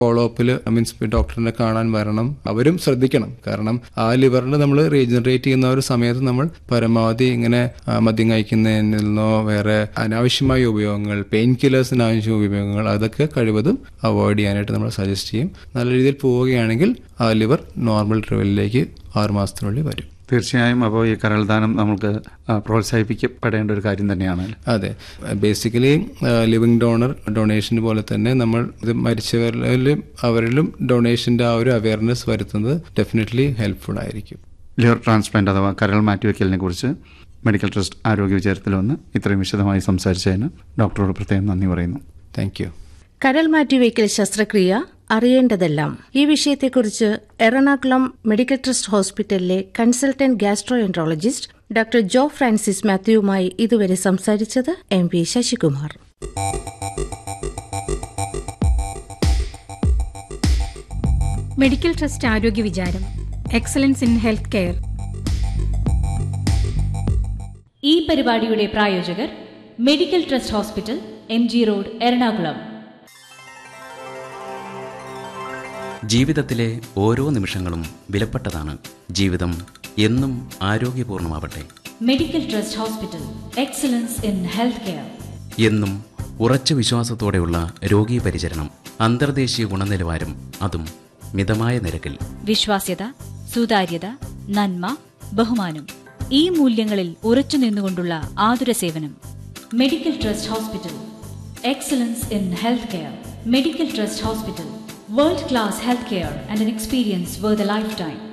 follow അപ്പിൽ means ഡോക്ടറിനെ കാണാൻ വരണം അവരും ശ്രദ്ധിക്കണം കാരണം ആ ലിവറിൽ നമ്മൾ റീജനറേറ്റ് ചെയ്യുന്ന ഒരു സമയത്ത് നമ്മൾ പരമാവധി ഇങ്ങനെ ആ, മദ്യം കഴിക്കുന്നതിൽ നിന്നോ വേറെ അനാവശ്യമായ ഉപയോഗങ്ങൾ പെയിൻ കില്ലേഴ്സിന് ആവശ്യ ഉപയോഗങ്ങൾ അതൊക്കെ കഴിവതും അവോയ്ഡ് ചെയ്യാനായിട്ട് നമ്മൾ സജസ്റ്റ് ചെയ്യും നല്ല രീതിയിൽ പോവുകയാണെങ്കിൽ ആ ലിവർ നോർമൽ ലെവലിലേക്ക് ആറ് മാസത്തിനുള്ളിൽ വരും തീർച്ചയായും അപ്പോൾ ഈ കരൾദാനം നമുക്ക് ആ, പ്രോത്സാഹിപ്പിക്കപ്പെടേണ്ട ഒരു കാര്യം തന്നെയാണ് അതെ ബേസിക്കലി ലിവിങ് ഡോണർ ഡൊണേഷൻ പോലെ തന്നെ നമ്മൾ ഇത് മരിച്ചവരിലും അവരിലും ഡൊണേഷന്റെ ആ ഒരു അവയർനെസ് വരുത്തുന്നത് ഡെഫിനറ്റ്ലി ഹെൽപ്ഫുൾ ആയിരിക്കും ലിവർ ട്രാൻസ്പ്ലാന്റ് അഥവാ കരൾ മാറ്റിവെക്കലിനെ കുറിച്ച് മെഡിക്കൽ ട്രസ്റ്റ് ആരോഗ്യ വിചാരത്തിൽ വന്ന് ഇത്രയും വിശദമായി സംസാരിച്ചതിന് ഡോക്ടറോട് പ്രത്യേകം നന്ദി പറയുന്നു താങ്ക് യു കരൾ മാറ്റിവയ്ക്കൽ ശസ്ത്രക്രിയ അറിയേണ്ടതെല്ലാം ഈ വിഷയത്തെക്കുറിച്ച് എറണാകുളം മെഡിക്കൽ ട്രസ്റ്റ് ഹോസ്പിറ്റലിലെ consultant gastroenterologist doctor Jo Francis മാത്യുവുമായി ഇതുവരെ സംസാരിച്ചത് M P Sasikumar medical trust ആരോഗ്യ വിചാരം എക്സലൻസ് ഇൻ ഹെൽത്ത് കെയർ ഈ പരിപാടിയുടെ പ്രായോജകർ medical trust hospital M G road Ernakulam ജീവിതത്തിലെ ഓരോ നിമിഷങ്ങളും വിലപ്പെട്ടതാണ് ജീവിതം എന്നും ആരോഗ്യപൂർണമാവട്ടെ medical trust hospital excellence in health care എന്നും ഉറച്ച വിശ്വാസത്തോടെയുള്ള രോഗീ പരിചരണം അന്തർദേശീയ ഗുണനിലവാരം അതും മിതമായ നിരക്കിൽ വിശ്വാസ്യത സുതാര്യത നന്മ ബഹുമാനം ഈ മൂല്യങ്ങളിൽ ഉറച്ചു നിന്നുകൊണ്ടുള്ള ആതുര സേവനം medical trust hospital excellence in health care medical trust hospital world class health care and an experience where the life time